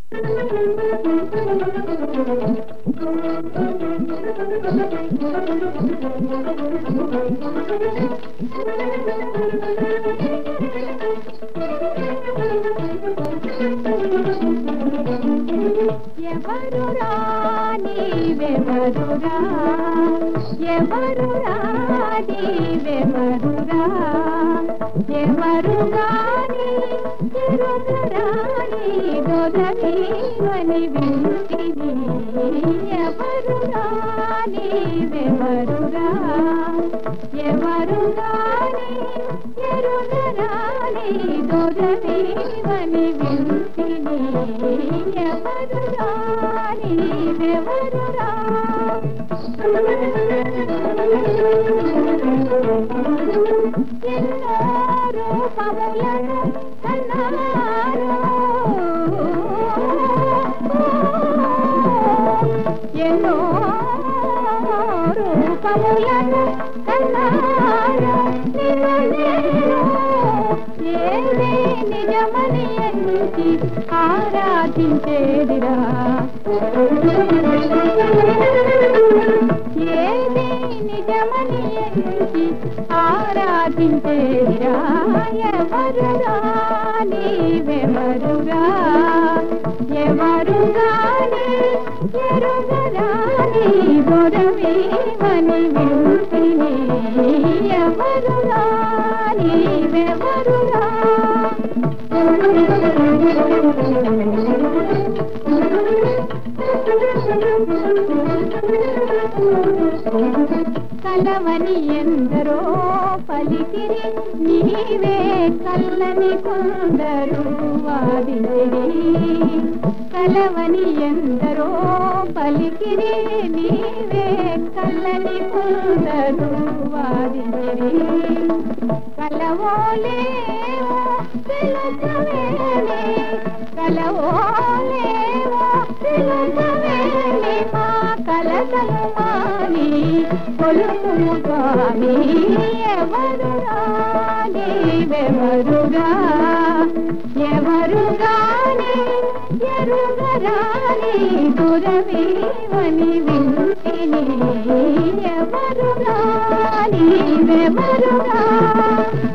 ఎవరురా నీవెవరురా ఎవరురా నీవెవరురా ఎవరుగాని ఎరుగరాని దొరకీవని వింటిని ఎవరురా నీవెవరురా ఎవరుగాని ఎరుగరాని దొరకీవని వింటిని ఎవరురా నీవెవరురా ఎన్నో రూపములను కన్నారు ఎన్నో రూపములను కన్నారు నిన్ను నేను ఏదే నిజమని ఎంచి ఆరాధించేదిరా ఏది నిజమని ఎంచి ఆరాధించేదిరా ఎవరురా నీవెవరురా ఎవరుగాని ఎరుగరాని బొరవేమని వింటిని ఎవరురా నీవెవరురా కలవని ఎందరో పలికిరి నీవే కల్లని కొందరు వాదిరి కలవని ఎందరో పలికిరి నీవే కల్లని కొందరు వాదిరి కలవోలేవో తెలుసవేలే కలవోలేవో తెలుసవేలే మా కలకలు మాని కొలుకుము స్వామి ఎవరురా నీవెవరురా ఎవరుగాని ఎరుగరాని దురవేవని వింటిని ఎవరురా నీవెవరురా